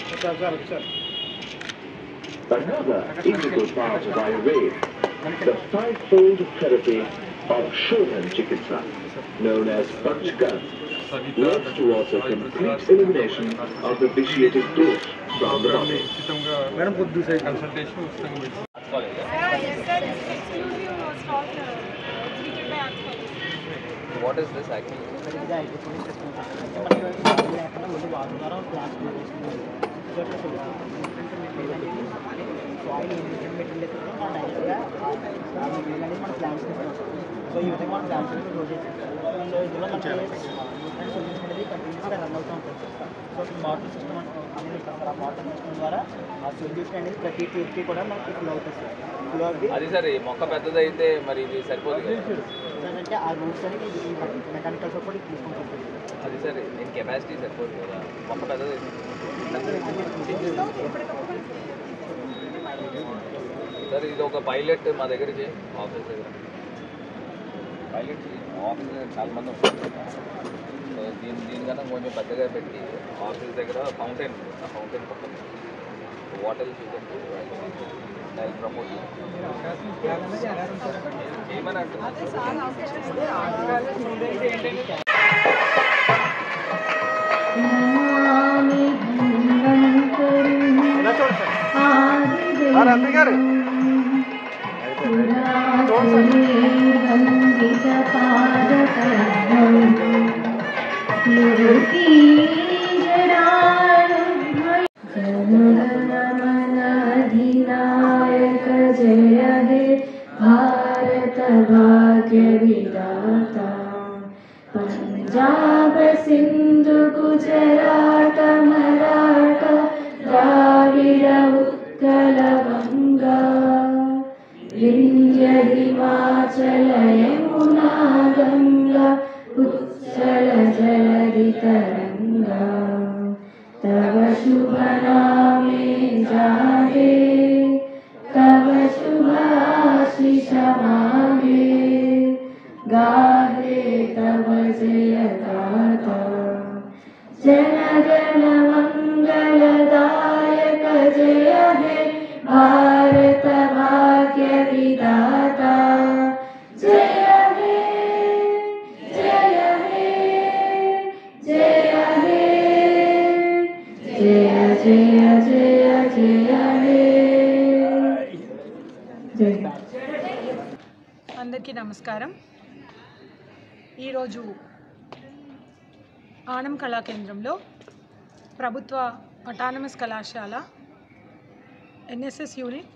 Another integral part of Ayurveda, the five-fold therapy of Shodan Chikitsa, known as Panchkarma, works towards a complete elimination of the vitiated growth from the body. ఉచితంగా madam కొద్ది side consultation ఉచితంగా పెట్టి yes, sir. This is exclusive uh, stock uh, treated by Arts College. What is this actually? So ఈ విధంగా మనం plans అనేది రోజు so ఇందులో మనకి సొల్యూషన్ అనేది కంటిన్యూస్గా రన్ అవుతూ ఉంటుంది సో మోడల్ సిస్టమ్ అనేది ఉంటుంది సార్ ఆ మోడల్ సిస్టమ్ ద్వారా ఆ సొల్యూషన్ అనేది ప్రతి ట్యూబ్కి కూడా మనకి ఫ్లో అవుతుంది సార్ ఫ్లో అవుతుంది అది సరే ఈ మొక్క పెద్దదైతే మరి ఇది సరిపోదు కదా సార్ అంటే ఆ రూట్స్ అనేది ఈ మెకానికల్ సపోర్ట్ తీసుకుంటుంది అది సరే దీని కెపాసిటీ సరిపోదు కదా మొక్క పెద్దదైతే సార్ ఇది ఒక పైలట్ మా దగ్గరికి ఆఫీస్ దగ్గర పైలట్ ఆఫీస్ దగ్గర చాలా మంది ఉంటారు సో దీని దీనికన్నా కొంచెం పెద్దగా పెట్టి ఆఫీస్ దగ్గర ఫౌంటైన్ ఆ ఫౌంటైన్ పక్కన వాటర్ ప్రమోట్ ఏమని అంటున్నారు అదే సార్ ఆఫీస్ अधिनायक जय हे भारत भाग्य विधाता पंजाब सिंधु गुजरात मराठा द्राविड उत्कल गंगा विंध्य हिमाचल यमुना गंगा उच्चल जलधि तरंगा तव शुभ नामे जागे तव शुभ आशीष मागे गाहे तव जय गाथा जनगण मङ्गलदायक जय हे भारत भाग्य विधाता जय हे जय हे जय हे जय जय जय जय हे जय అందరికీ నమస్కారం ఈరోజు ఆనం కళాకేంద్రంలో ప్రభుత్వ అటానమస్ కళాశాల ఎన్ఎస్ఎస్ యూనిట్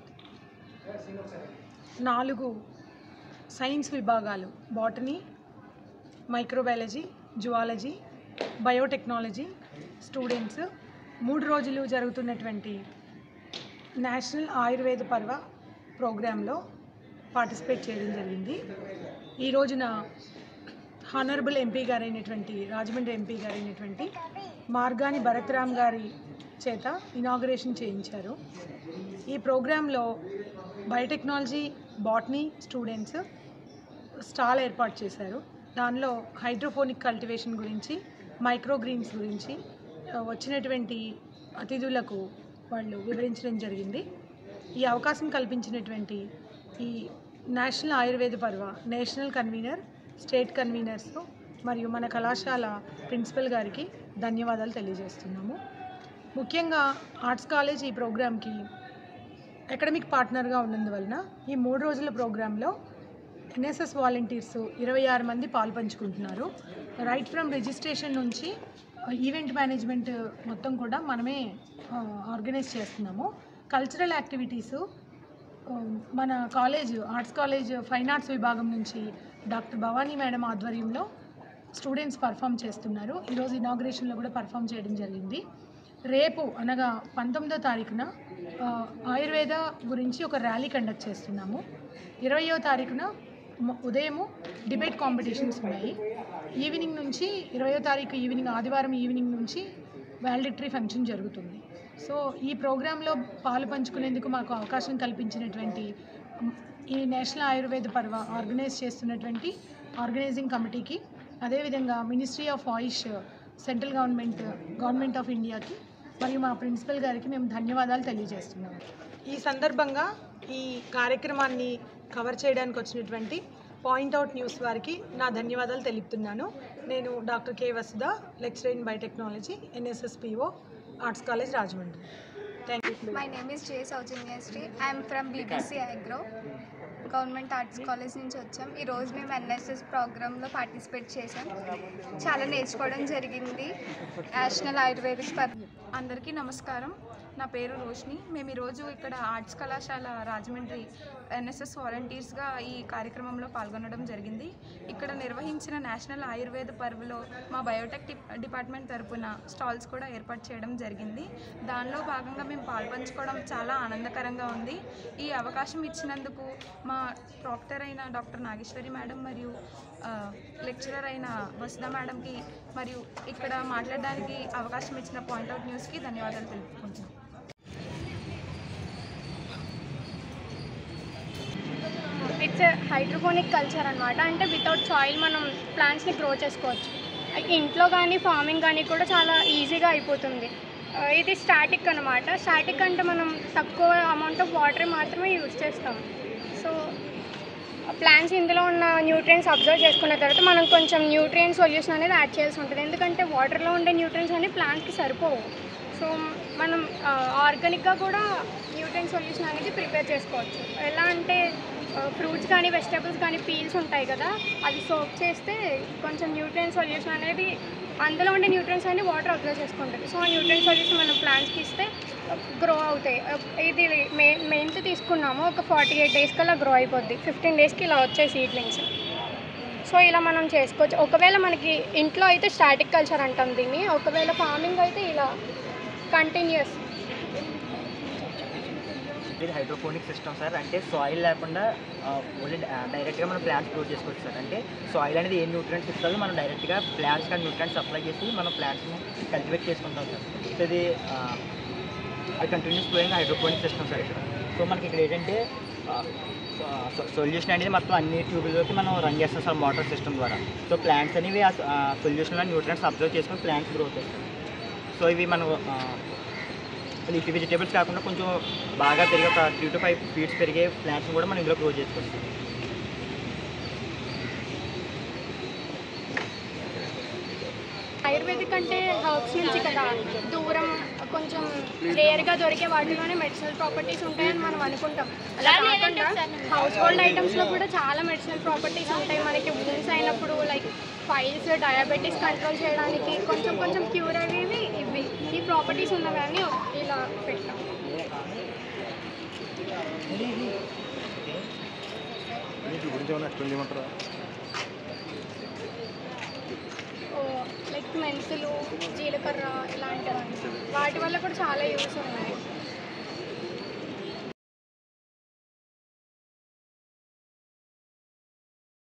నాలుగు సైన్స్ విభాగాలు botany microbiology zoology biotechnology students మూడు రోజులు జరుగుతున్నటువంటి నేషనల్ ఆయుర్వేద పర్వ ప్రోగ్రాంలో పార్టిసిపేట్ చేయడం జరిగింది ఈ రోజున హానరబుల్ ఎంపీ గారైనటువంటి రాజమండ్రి ఎంపీ గారైనటువంటి మార్గాని భరత్రామ్ గారి చేత ఇనాగ్రేషన్ చేయించారు ఈ ప్రోగ్రాంలో బయోటెక్నాలజీ బాటనీ స్టూడెంట్స్ స్టాల్ ఏర్పాటు చేశారు దానిలో హైడ్రోఫోనిక్ కల్టివేషన్ గురించి మైక్రో గ్రీన్స్ గురించి ఆ, వచ్చినటువంటి అతిథులకు వాళ్ళు వివరించడం జరిగింది ఈ అవకాశం కల్పించినటువంటి ఈ national Ayurveda Parva national convener state conveners మరియు మన కళాశాల ప్రిన్సిపల్ గారికి ధన్యవాదాలు తెలియజేస్తున్నాము ముఖ్యంగా ఆర్ట్స్ కాలేజ్ ఈ ప్రోగ్రామ్కి అకాడమిక్ పార్ట్నర్గా ఉన్నందువలన ఈ మూడు రోజుల ప్రోగ్రాంలో ఎన్ఎస్ఎస్ వాలంటీర్స్ ఇరవై ఆరు మంది పాల్పంచుకుంటున్నారు రైట్ ఫ్రమ్ రిజిస్ట్రేషన్ నుంచి ఈవెంట్ మేనేజ్మెంట్ మొత్తం కూడా మనమే ఆర్గనైజ్ చేస్తున్నాము కల్చరల్ యాక్టివిటీస్ మన college arts college fine arts విభాగం నుంచి డాక్టర్ భవానీ మేడం ఆధ్వర్యంలో స్టూడెంట్స్ పర్ఫామ్ చేస్తున్నారు ఈరోజు ఇనాగ్రేషన్లో కూడా పర్ఫామ్ చేయడం జరిగింది రేపు అనగా పంతొమ్మిదో తారీఖున ఆ, ఆయుర్వేద గురించి ఒక ర్యాలీ కండక్ట్ చేస్తున్నాము ఇరవయో తారీఖున మ- ఉదయము డిబేట్ కాంపిటీషన్స్ ఉన్నాయి ఈవినింగ్ నుంచి ఇరవయో తారీఖు ఈవినింగ్ ఆదివారం ఈవినింగ్ నుంచి వ్యాలిడిటరీ ఫంక్షన్ జరుగుతుంది సో ఈ ప్రోగ్రాంలో పాలు పంచుకునేందుకు మాకు అవకాశం కల్పించినటువంటి మ్, ఈ నేషనల్ ఆయుర్వేద పర్వ ఆర్గనైజ్ చేస్తున్నటువంటి ఆర్గనైజింగ్ కమిటీకి అదేవిధంగా ministry of Ayush central government government of ఇండియాకి మరియు మా ప్రిన్సిపల్ గారికి మేము ధన్యవాదాలు తెలియజేస్తున్నాము ఈ సందర్భంగా ఈ కార్యక్రమాన్ని కవర్ చేయడానికి వచ్చినటువంటి పాయింట్అవుట్ న్యూస్ వారికి నా ధన్యవాదాలు తెలుపుతున్నాను నేను doctor K Vasudha lecturer in biotechnology NSS PO arts college Rajahmundry thank you my name is J Soujanyasri I'm from BBC agro government arts college నుంచి వచ్చాం ఈరోజు మేము ఎన్ఎస్ఎస్ ప్రోగ్రాంలో పార్టిసిపేట్ చేసాం చాలా నేర్చుకోవడం జరిగింది నేషనల్ ఆయుర్వేదిక్ పర్ అందరికీ నమస్కారం నా పేరు రోష్ని మేము ఈరోజు ఇక్కడ ఆర్ట్స్ కళాశాల రాజమండ్రి ఎన్ఎస్ఎస్ వాలంటీర్స్గా ఈ కార్యక్రమంలో పాల్గొనడం జరిగింది ఇక్కడ నిర్వహించిన నేషనల్ ఆయుర్వేద పర్వ్లో మా బయోటెక్ డిప్- డిపార్ట్మెంట్ తరపున స్టాల్స్ కూడా ఏర్పాటు చేయడం జరిగింది దానిలో భాగంగా మేము పాల్పంచుకోవడం చాలా ఆనందకరంగా ఉంది ఈ అవకాశం ఇచ్చినందుకు మా ప్రాక్టర్ అయిన డాక్టర్ నాగేశ్వరి మేడం మరియు ఆ, లెక్చరర్ అయిన వసుధ మేడంకి మరియు ఇక్కడ మాట్లాడడానికి అవకాశం ఇచ్చిన పాయింట్అవుట్ న్యూస్కి ధన్యవాదాలు తెలుపుకుంటున్నాను ఇట్స్ హైడ్రోపోనిక్ కల్చర్ అనమాట అంటే వితౌట్ సాయిల్ మనం ప్లాంట్స్ని గ్రో చేసుకోవచ్చు ఇంట్లో కానీ ఫార్మింగ్ కానీ కూడా చాలా ఈజీగా అయిపోతుంది ఆ, ఇది స్టాటిక్ అనమాట స్టాటిక్ అంటే మనం తక్కువ అమౌంట్ ఆఫ్ వాటర్ మాత్రమే యూజ్ చేస్తాం సో ప్లాంట్స్ ఇందులో ఉన్న న్యూట్రియన్స్ అబ్జర్వ్ చేసుకున్న తర్వాత మనం కొంచెం న్యూట్రియన్ సొల్యూషన్ అనేది యాడ్ చేయాల్సి ఉంటుంది ఎందుకంటే వాటర్లో ఉండే న్యూట్రియన్స్ అన్ని ప్లాంట్కి సరిపోవు సో మనం ఆర్గానిక్గా కూడా న్యూట్రియన్ సొల్యూషన్ అనేది ప్రిపేర్ చేసుకోవచ్చు ఎలా అంటే ఫ్రూట్స్ కానీ వెజిటేబుల్స్ కానీ పీల్స్ ఉంటాయి కదా అవి సోప్ చేస్తే కొంచెం న్యూట్రియన్ సొల్యూషన్ అనేది అందులో ఉండే న్యూట్రియన్స్ అన్ని వాటర్ అబ్జర్వ్ చేసుకుంటుంది సో ఆ న్యూట్రియన్ సొల్యూషన్ మనం ప్లాంట్స్కి ఇస్తే గ్రో అవుతాయి ఇది మే మెంత్ తీసుకున్నాము ఒక ఫార్టీ ఎయిట్ డేస్ కల్లా గ్రో అయిపోద్ది ఫిఫ్టీన్ డేస్కి ఇలా వచ్చాయి సీడ్లింగ్స్ సో ఇలా మనం చేసుకోవచ్చు ఒకవేళ మనకి ఇంట్లో అయితే స్టాటిక్ కల్చర్ అంటాం దీన్ని ఒకవేళ ఫార్మింగ్ అయితే ఇలా కంటిన్యూస్ ఇది హైడ్రోపోనిక్ సిస్టమ్ సార్ అంటే సాయిల్ లేకుండా ఓన్లీ డైరెక్ట్గా మనం ప్లాంట్స్ గ్రో చేసుకోవచ్చు సార్ అంటే సాయిల్ అనేది ఏ న్యూట్రియంట్స్ ఇస్తుందో మనం డైరెక్ట్గా ప్లాంట్స్ కానీ న్యూట్రియంట్స్ సప్లై చేసి మనం ప్లాంట్స్ని కల్టివేట్ చేసుకుంటాం సార్ సో ఇది ఆ, అది continuous flowing hydroponic system sir ఇక్కడ సో మనకి ఇక్కడ ఏంటంటే సొల్యూషన్ అనేది మొత్తం అన్ని ట్యూబుల్లోకి మనం రన్ చేస్తాం సార్ మోటార్ సిస్టమ్ ద్వారా సో ప్లాంట్స్ అనేవి ఆ సొల్యూషన్లో న్యూట్రియంట్స్ అబ్జర్వ్ చేసుకొని ప్లాంట్స్ గ్రోత్ అవుతాయి సో ఇవి మనం ఆ, లీఫీ వెజిటేబుల్స్ కాకుండా కొంచెం బాగా పెరిగే ఒక త్రీ టు ఫైవ్ ఫీట్స్ పెరిగే ప్లాంట్స్ కూడా మనం ఇందులో గ్రో చేసుకోవచ్చు ఆయుర్వేదిక్ అంటే హర్బ్స్ నుంచి కదా దూరం కొంచెం రేర్గా దొరికే వాటిలోనే మెడిసినల్ ప్రాపర్టీస్ ఉంటాయని మనం అనుకుంటాం అలా కాకుండా హౌస్ హోల్డ్ ఐటమ్స్లో కూడా చాలా మెడిసినల్ ప్రాపర్టీస్ ఉంటాయి మనకి వూన్స్ అయినప్పుడు లైక్ ఫైల్స్ డయాబెటీస్ కంట్రోల్ చేయడానికి కొంచెం కొంచెం క్యూర్ అయ్యేవి ఇవి ఈ ప్రాపర్టీస్ ఉన్నవన్నీ ఇలా పెట్టాం లైక్ మెంతులు జీలకర్ర ఇలాంటివన్నీ వాటి వల్ల కూడా చాలా యూస్ ఉన్నాయి